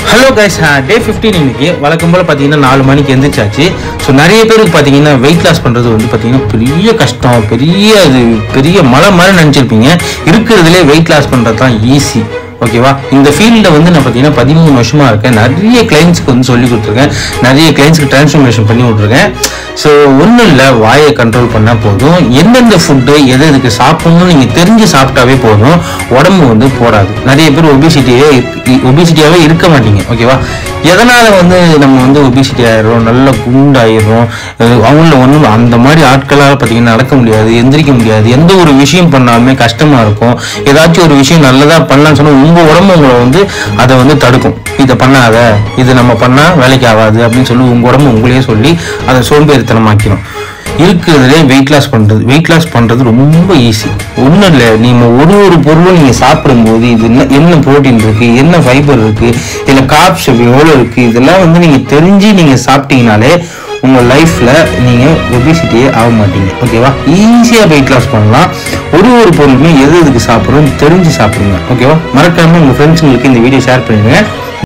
hello guys day fifteen இன்னைக்கு வழக்கம் போல் பார்த்தீங்கன்னா நாலு மணிக்கு எந்திரிச்சாச்சு ஸோ நிறைய பேருக்கு பார்த்தீங்கன்னா வெயிட் லாஸ் பண்ணுறது வந்து பார்த்தீங்கன்னா பெரிய கஷ்டம் பெரிய அது பெரிய மலை மாதிரி நினச்சிருப்பீங்க இருக்கிறதுலே வெயிட் லாஸ் பண்ணுறது தான் ஈஸி ஓகேவா இந்த ஃபீல்டில் வந்து நான் பார்த்தீங்கன்னா பதிமூணு வருஷமா இருக்கேன் நிறைய கிளைண்ட்ஸ்க்கு வந்து சொல்லி கொடுத்துருக்கேன் நிறைய கிளைண்ட்ஸ்க்கு டிரான்ஸ்ஃபர்மேஷன் பண்ணி விட்ருக்கேன் ஸோ ஒன்றும் இல்லை வாயை கண்ட்ரோல் பண்ணால் போதும் எந்தெந்த ஃபுட்டு எது எதுக்கு சாப்பிடணும்னு நீங்கள் தெரிஞ்சு சாப்பிட்டாவே போதும் உடம்பு வந்து போடாது நிறைய பேர் ஒபிசிட்டியே ஒபிசிட்டியாகவே இருக்க மாட்டீங்க ஓகேவா எதனால் வந்து நம்ம வந்து ஒபிசிட்டி ஆயிடுறோம் நல்ல குண்டாயிடுறோம் அஹ் அவங்கள ஒன்றும் அந்த மாதிரி ஆட்களால் பார்த்தீங்கன்னா நடக்க முடியாது எந்திரிக்க முடியாது எந்த ஒரு விஷயம் பண்ணாலுமே கஷ்டமாக இருக்கும் ஏதாச்சும் ஒரு விஷயம் நல்லதாக பண்ணலாம்னு சொன்னால் உங்கள் உடம்பு உங்களை வந்து அதை வந்து தடுக்கும் இதை பண்ணாத இது நம்ம பண்ணால் வேலைக்கு ஆகாது அப்படின்னு சொல்லி உங்கள் உடம்பு உங்களையே சொல்லி அதை சோம்பேறித்தனமாக்கிடும் இருக்கிறதுலே வெயிட் லாஸ் பண்ணுறது வெயிட் லாஸ் பண்ணுறது ரொம்ப ஈஸி ஒன்றும் இல்லை நீங்கள் ஒரு ஒரு பொருளும் நீங்கள் சாப்பிடும்போது இது என்ன என்ன ப்ரோட்டீன் இருக்குது என்ன ஃபைபர் இருக்குது இதில் காப்ஸ் எவ்வளோ இருக்குது இதெல்லாம் வந்து நீங்கள் தெரிஞ்சு நீங்கள் சாப்பிட்டீங்கனாலே உங்கள் லைஃப்பில் நீங்கள் ஒபிசிட்டியே ஆக மாட்டீங்க ஓகேவா ஈஸியாக வெயிட் லாஸ் பண்ணலாம் ஒரு ஒரு பொருளுமே எது எதுக்கு சாப்பிட்றோம் தெரிஞ்சு சாப்பிடுங்க ஓகேவா மறக்காமல் உங்கள் ஃப்ரெண்ட்ஸுங்களுக்கு இந்த வீடியோ ஷேர் பண்ணுங்க